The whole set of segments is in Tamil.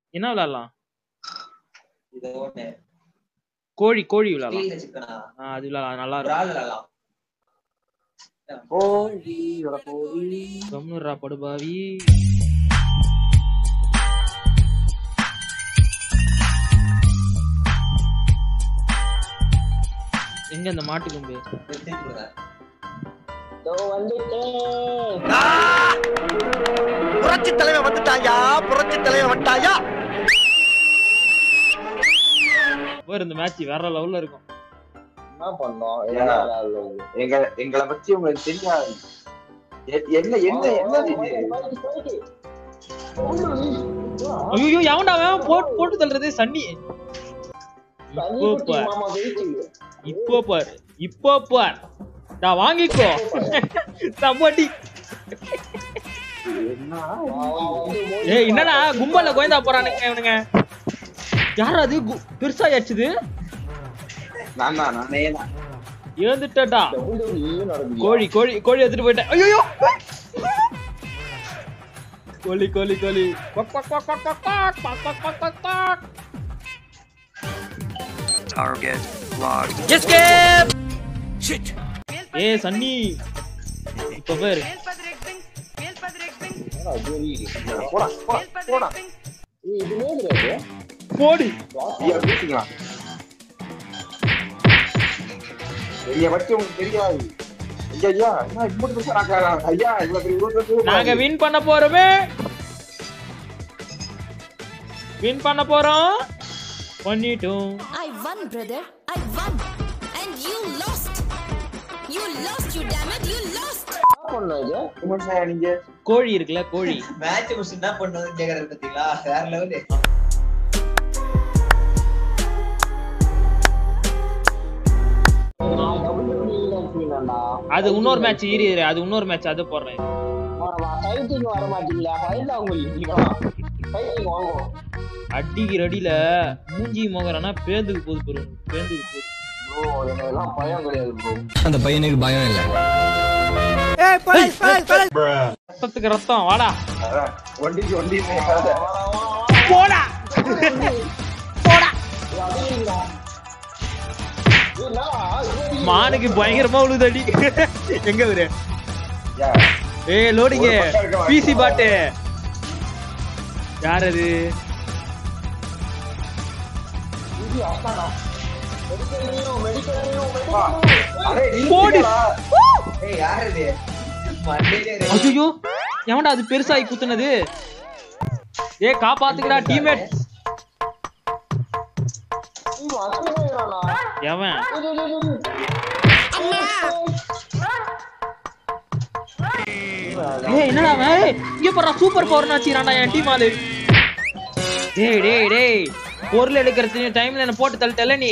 என்ன விளையாடலாம் இது ஒண்ணு கோழி கோழி விளையாடலாம் கிரீன் சிக்கனா ஆ, அது விளையாடலாம் நல்லா இருக்கும் பிரால் விளையாடலாம் கோழி கோழி கம்னுரா படுபாவி எங்க இந்த மாட்டு கொம்பு நிறுத்தி கொடுங்க. இதோ வந்துட்டேன் புரட்சி தலைவன் வந்துட்டாயா புரட்சி தலைவன் வந்துட்டாயா வேற இந்த மேட்ச் வேற லெவல்ல இருக்கும் என்ன பண்ணோம் ஏன்? என்ன விளையாடல இது? எங்க எங்களை பத்தி உங்களுக்கு தெரியாது எ- என்ன என்ன என்ன இது ஐயோ எவன்டா அவன் போட்டு போட்டு தள்ளுறது சன்னி இப்போ தனிக்குட்டி பார் மாமா வெயிட்டிங் இப்போ பார் இப்போ பார் நான் வாங்கிக்கோ சப்பாட்டி ஏய் என்னடா கும்பல்ல கோயந்தா போறானுங்க இவனுங்க யார் அது கு- பெருசா ஆச்சுது நான் தான் நானே தான் ஏந்துட்டா கோழி கோழி கோழி எடுத்துட்டு போயிட்டேன் ஐயோ கோழி கோழி கோழி கொக் கொக் கொக் கொக் கொக் கொக் கொக் கொக் கொக் கொக் கொக். Target locked. ஏய் சன்னி இப்ப பேர் போடா போடா போடா இது நேர்றது போடு ஐயா பேசிக்கலாம் என்னைய பத்தி உங்களுக்கு தெரியாது ஐயா ஐயா என்ன இப்படி பேசுறாங்க ஐயா இவ்வளவு பெரிய இவ்வளவு பெரிய நாங்க வின் பண்ண போறோமே வின் பண்ண போறோம் பண்ணிட்டோம் I won, brother. I won. And you lost. You lost, you damn it. You lost. என்ன பண்ணோம் இது விமர்சனம் நீங்க கோழி இருக்குல்ல கோழி மேட்ச் முடிச்சு என்ன பண்ணுவது கேக்குறது பாத்தீங்களா வேற லெவலு நான் WWE ல இருக்கீங்களாண்டா. அது இன்னொரு மேட்ச் இரு இரு, அது இன்னொரு மேட்ச் அது போடுறேன் வரவா, fighting வர மாட்டீங்களா? fight ஆகும் இல்லையா? fighting வாங்குவோம். அடிக்கிற அடியில மூஞ்சி மோகரனா பேந்துக்கு போகுது பெரு பேந்துக்கு போகுது bro, எனக்கெல்லாம் பயம் கிடையாது bro. அந்த பையனுக்கு பயம் இல்லை ரத்தத்துக்கு ரத்தம் வாடா அதான் ஒண்டிக்கு ஒண்டி போடா போடா இது அடிக்கிறீங்களா? இது என்னடா? இது மானுக்கு பயங்கரமா உழுதடி எங்க இவரு ஐயா ஏய் லோடிங்க ஒரு பக்கம் இருக்க பிசி பாட்டு யார் அது இது அசாடா. medical leave, medical leave, medical வா. leave. அடே போடு. நிறுத்துடா. ஏய் யார் இது மண்டையிலே இருக்கு. ஐயோ எவன்டா அது பெருசாகி குத்துனது ஏ காப்பாத்துக்கடா டீம்மேட் இது அசிங்கமாயிடுறானா? எவன் இது, இது, இது, இது. ஏய் என்னடா அவன் ஏய், இங்க பாரு சூப்பர் பவர் வச்சிரான்டா என் டீம் ஆளு டேய் டேய் டேய் பொருள் எடுக்கிறது டைம்ல என்ன போட்டு தள்ளிட்டல நீ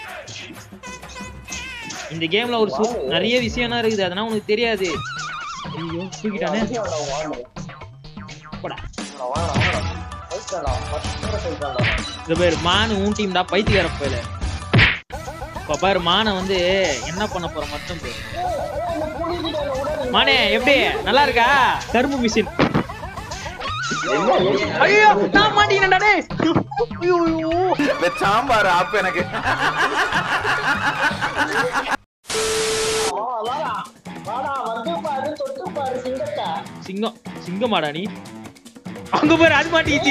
இந்த கேம்ல ஒரு சூ- நிறைய விஷயம்லாம் இருக்குது அதெல்லாம் உனக்கு தெரியாது ஐயோ தூக்கிட்டானே அசிங்கம்டா உன் ஆளு. போடா வாடா, வாடா, வாடா. fight தான்டா. first நேரம் fight தான்டா. இந்த பேர் மானு உன் டீம்டா பைத்தியக்கார போயில இப்ப பாரு மானை வந்து என்ன பண்ண போற மட்டும் பாரு. மானே எப்படி நல்லா இருக்கா கரும்பு மிஷின் ஐயோ நான் மாட்டீங்கடா டேய் ஐயோ ஐயோ இந்த சாம்பார் ஆப் எனக்கு வா, வாடா. வாடா, வந்து பாரு, தொட்டு பாரு, சிங்கத்தை. சிங்கம் சிங்கமாடா நீ அங்க பாரு அது மாட்டிக்கிச்சு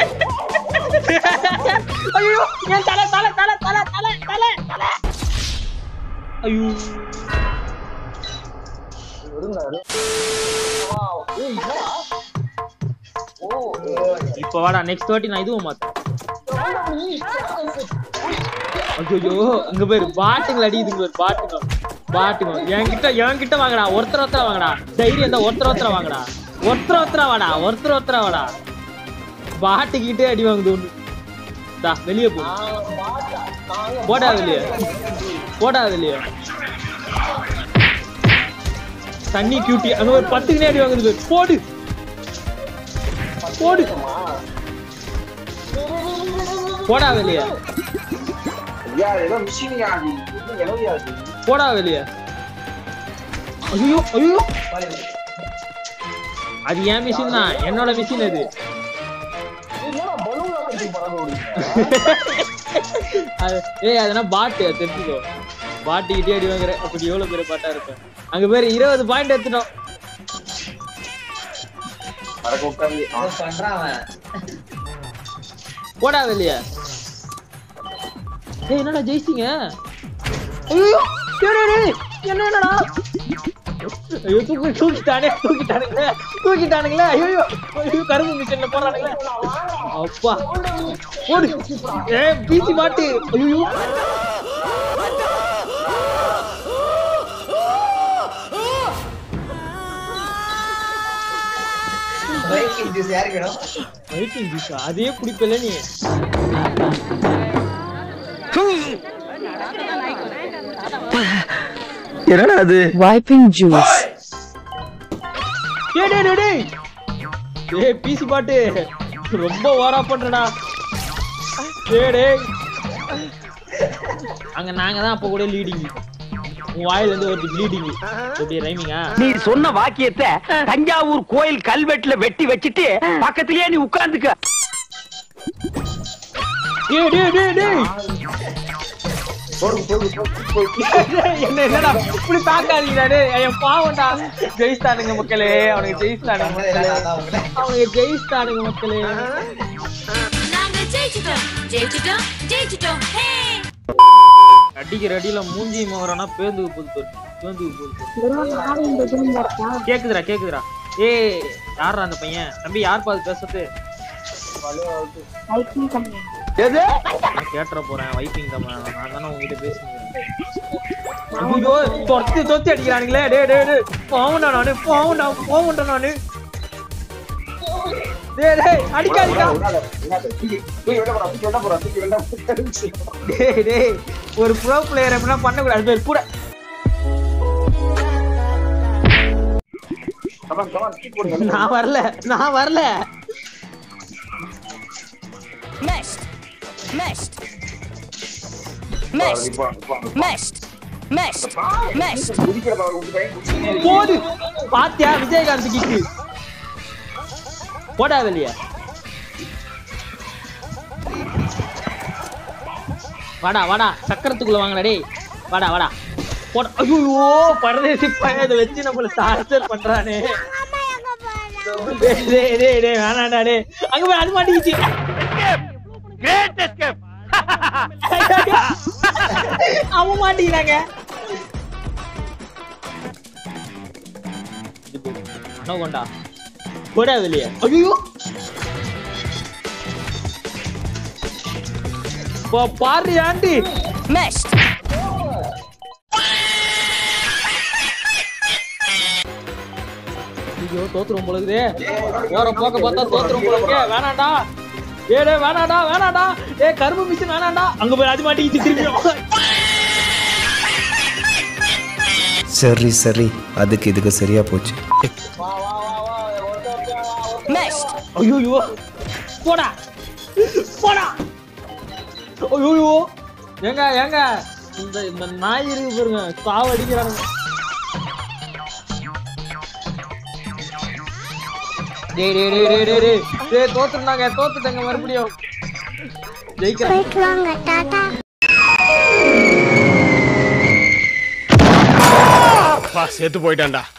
ஐயோ என் தலை தலை தலை தலை தலை தலை தலை ஐயோ விடுங்க, விடு. வா, ஏய், என்னடா? ஓ, இப்ப வாடா நெக்ஸ்ட் வாட்டி நான் இதுவும் மாத்தேன் வாடா, நீ, ஐயோ இங்க பேரு பாட்டுங்கள் அடிக்குதுங்க பேரு பாட்டுங்க பாட்டுங்க என்கிட்ட என்கிட்ட வாங்கடா ஒருத்தர் ஒருத்தர வாங்கடா தைரியம் தான் ஒருத்தர் ஒருத்தர வாங்கடா ஒருத்தர் ஒருத்தர வாடா ஒருத்தர் ஒருத்தர வாடா பாட்டுக்கிட்டே அடி வாங்குது ஒண்ணு டா வெளியே போ நாங்க பாட்டா, நாங்க போடா வெளியே போடா வெளியே தண்ணி கியூட்டி அங்க ஒரு பத்துக்குனே அடி வாங்குது பாரு. போடு போடு போடா வெளியே ஐயா ஏதோ மிஷின் ஆகி எழுதியா போடா வெளியே ஐயோ ஐயோ அது என் மிஷின் தான் என்னோட மிஷின் அது என்னடா பலூன் தூக்கி பறக்க விடுங்க. அது- ஏய் அதனா பாட்டு தெரிஞ்சுக்கோ பாட்டு கிட்டே அடி வாங்குற அப்படி எவ்வளவு பெரிய பாட்டா இருக்கும் அங்க பேர் இருபது பாயிண்ட் எடுத்துட்டோம் பறக்க விட்டாங்க. ஆ, ஏதோ பண்றான் அவன் போடா வெளிய ஏய் என்னடா ஜெயிச்சிங்க ஐயோ டேய், டேய், டேய், என்ன என்னடா ஐயோ தூக்கி தூக்கிட்டானே தூக்கிட்டானுங்களே தூக்கிட்டானுங்களே ஐயோ ஐயோ கரும்பு மிஷின்ல போறானுங்களே அப்பா ஓடு ஏ பீச்சி மாட்டு ஐயோ பைக்கிங் ஜூஸ் யாருக்கு வேணும் வெயிட்டிங் ஜூஸ் அதே குடிப்பல நீ என்னடா அது Wiping juice. டேய் டேய் டேய் டேய் ஏய் பீசி பாட்டு ரொம்ப ஓரா பண்றடா டேய் டேய் அங்க நாங்க தான் அப்ப கூட லீடிங் உன் வாயில இருந்து ஒரு ப்ளீடிங் எப்படி ரைமிங்கா நீ சொன்ன வாக்கியத்தை தஞ்சாவூர் கோயில் கல்வெட்டுல வெட்டி வச்சிட்டு பக்கத்திலேயே நீ உட்கார்ந்துக்க டேய் டேய் டேய் டேய் போடு, போடு, போடு, போடு. டேய், என்ன என்னடா இப்படி தாக்காதீங்கடா டேய் என் பாவம்டா ஜெயிஸ்தானுங்க மக்களே அவனுக்கு ஜெயிஸ்தானுங்க மக்களே அதான் உங்களை அவனுக்கு ஜெயிஸ்தானுங்க மக்களே நாங்க ஜெயிச்சிட்டோம் ஜெயிச்சிட்டோம் ஜெயிச்சிட்டோம் ஹே அடிக்கிற அடியில மூஞ்சி மோகரனா பேந்துக்கு போகுது பாரு. பேந்துக்கு போகுது பாரு. கேக்குதுடா கேக்குதுடா ஏய் யாரா அந்த பையன் தம்பி யார் பாது பேசுறது எது நான் கேட்டுற போறேன் வைப்பிங் தான் நான் தானே உங்ககிட்ட பேசுறேன் ஐயோ தொத்தி தொத்தி அடிக்கிறானுங்களே டே டே டே போவண்டா நானு போவண்டா போவண்டா நானு டேய் டேய் அடிக்காதீங்க விடாத, விடாத. தூக்கி, தூக்கி வெளில போடா, தூக்கி வெளில போடா, தூக்கி வெளில போடா. டேய் டேய் ஒரு ப்ரோ பிளேயர் எப்படின்னா பண்ணக்கூடாது பேர் கூட Come on, come on, தூக்கி போடு, வெளில போடு. நான் வரல நான் வரல Meshed. Meshed. இப்ப, Meshed. இப்ப, இப்ப. Meshed. Meshed. Meshed. குதிக்கிறத அவர் விட்டு பையன் குதிச்சுக்கிட்டே இருக்கு. போது பாத்தியா விஜயகாந்த் கிக்கு போடா வெளிய வாடா வாடா சக்கரத்துக்குள்ள வாங்கடா டேய் வாடா வாடா போட ஐயோ பரதேசி பையன் இதை வச்சு நம்மள டார்ச்சர் பண்றானே டேய் டேய் டேய் டேய் வேணாடா டேய் அங்க போய் அது மாட்டிக்கிச்சு கிரேட் எஸ்கேப் அவன் மாட்டிக்கிறாங்க கொண்டா போடா வெளிய ஐயோ பா பாரு ஆண்டி Meshed. ஐயோ தோத்துரும் போல இருக்குதே போற போக்க பார்த்தா தோத்துரும் போல இருக்கே வேணாண்டா ஏ டேய் வேணாடா வேணாடா ஏ கரும்பு மிஷின் வேணாண்டா அங்க போய் அது மாட்டிக்கிச்சு திரும்பி சரி சரி அதுக்கு இதுக்கு சரியா போச்சு Meshed. ஐயோ போடா போடா ஐயோ ஏங்க ஏங்க இந்த இந்த நாய் இருக்கு பாருங்க சாவு அடிக்கிறானுங்க டேய் டேய் டேய் டேய் டேய் டேய் டேய் தோத்துட்டாங்க தோத்துட்டாங்க மறுபடியும் ஜெயிக்கிறாங்க செத்து போயிட்டான்டா